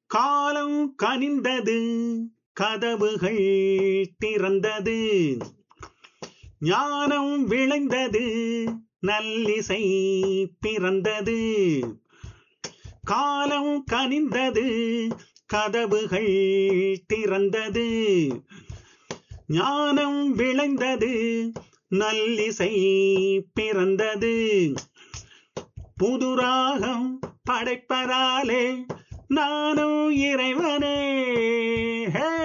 காலம் கனிந்தது கதவுகள் திறந்தது ஞானம் விளைந்தது நல்லிசை பிறந்தது காலம் கனிந்தது கதவுகள் திறந்தது ஞானம் விளைந்தது நல்லிசை பிறந்தது புதுராகம் படைப்பதாலே நானும் இறைவனே ஹே